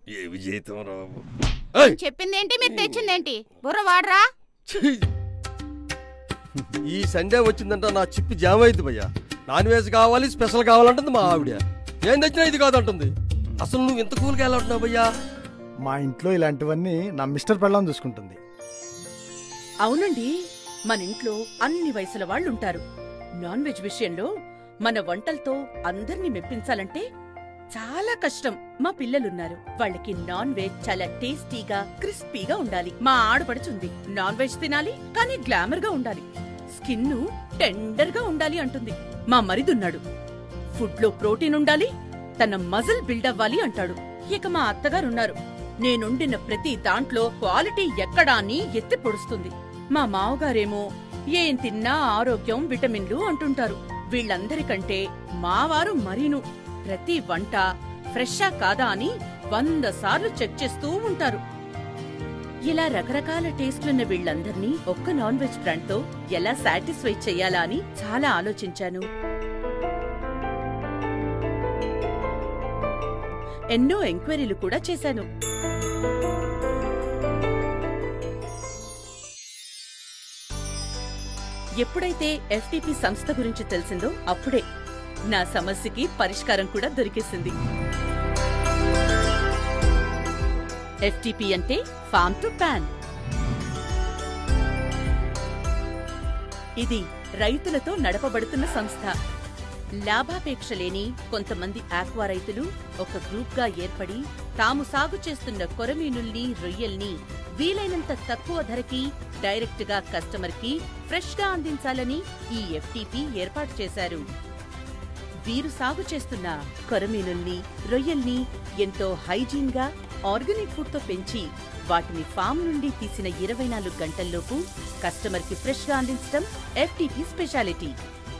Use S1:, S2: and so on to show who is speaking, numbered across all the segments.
S1: ఏమి జీతం రావు
S2: చెప్పిందేంటి మీరు తెచ్చిందేంటి బుర్ర వాడరా
S1: ఈ సండే వచ్చిందంట నా చిప్పి జామ్ అయింది భయ్యా నాన్ వెజ్ కావాలి స్పెషల్ కావాలంటుంది మా ఆవిడ ఏం తెచ్చినా ఇది కాదంటుంది అసలు నువ్వు ఇంత కూల్గా ఎలా ఉంటున్నావు భయ్యా
S3: మా ఇంట్లో ఇలాంటివన్నీ నా మిస్టర్ పెళ్ళం చూసుకుంటుంది
S4: అవునండి మన ఇంట్లో అన్ని వయసుల వాళ్ళుంటారు నాన్ వెజ్ విషయంలో మన వంటలతో అందర్నీ మెప్పించాలంటే చాలా కష్టం మా పిల్లలున్నారు వాళ్ళకి నాన్ వెజ్ చాలా టేస్టీగా క్రిస్పీగా ఉండాలి మా ఆడపడుచుంది నాన్ వెజ్ తినాలి కానీ గ్లామర్ గా ఉండాలి స్కిన్ టెండర్ గా ఉండాలి అంటుంది మా మరిదున్నాడు ఫుడ్ లో ప్రోటీన్ ఉండాలి తన మజిల్ బిల్డ్ అవ్వాలి అంటాడు ఇక మా అత్తగారున్నారు నేనుండిన ప్రతి దాంట్లో క్వాలిటీ ఎక్కడా అని ఎత్తి పొడుస్తుంది మా మావగారేమో ఏం తిన్నా ఆరోగ్యం విటమిన్లు అంటుంటారు వీళ్ళందరికంటే మావారు మరీను ప్రతి వంట ఫ్రెషా కాదా అని వంద సార్లు చెక్ చేస్తూ ఉంటారు ఇలా రకరకాల టేస్ట్లున్న వీళ్ళందర్నీ ఒక్క నాన్ వెజ్ బ్రాండ్ తో ఎలా సాటిస్ఫై చెయ్యాలా అని చాలా ఆలోచించాను ఎన్నో ఎంక్వైరీలు కూడా చేశాను ఎప్పుడైతే ఎఫ్టిపి సంస్థ గురించి తెలిసిందో అప్పుడే నా సమస్యకి పరిష్కారం కూడా దొరికేసింది ఎఫ్టిపి అంటే ఫామ్ టు ప్యాన్ ఇది రైతులతో నడపబడుతున్న సంస్థ లాభాపేక్ష లేని కొంతమంది ఆక్వా రైతులు ఒక గ్రూప్ గా ఏర్పడి తాము సాగు చేస్తున్న కొరమీనుల్ని రొయ్యల్ని వీలైనంత తక్కువ ధరకి డైరెక్ట్ గా కస్టమర్ కి ఫ్రెష్ గా అందించాలని ఈ ఎఫ్టిపి ఏర్పాటు చేశారు వీరు సాగు చేస్తున్న కొరమీనుల్ని రొయ్యల్ని ఎంతో హైజీన్ గా ఆర్గానిక్ ఫుడ్ తో పెంచి వాటిని ఫామ్ నుండి తీసిన ఇరవై నాలుగు గంటల్లోపు కస్టమర్ కి ఫ్రెష్ గా అందించడం ఎఫ్టిపి స్పెషాలిటీ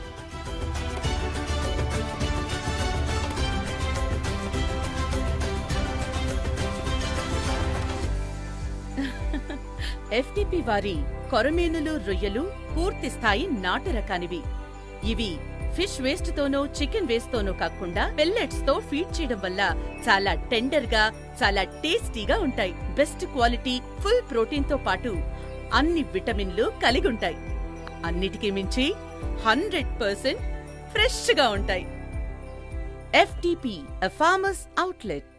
S4: ఎఫ్టిపి వారి కొరమీనులు రొయ్యలు పూర్తి స్థాయి నాటు రకానివి ఇవి ఫిష్ వేస్ట్ తోనో చికెన్ వేస్ట్ తోనో కాకుండా పెల్లెట్స్ తో ఫీడ్ చేయడం వల్ల చాలా టెండర్ గా చాలా టేస్టీగా ఉంటాయి బెస్ట్ క్వాలిటీ ఫుల్ ప్రోటీన్ తో పాటు అన్ని విటమిన్లు కలిగి ఉంటాయి అన్నిటికీ మించి హండ్రెడ్ పర్సెంట్ ఫ్రెష్ గా ఉంటాయి ఎఫ్టిపి ఫార్మర్స్ అవుట్లెట్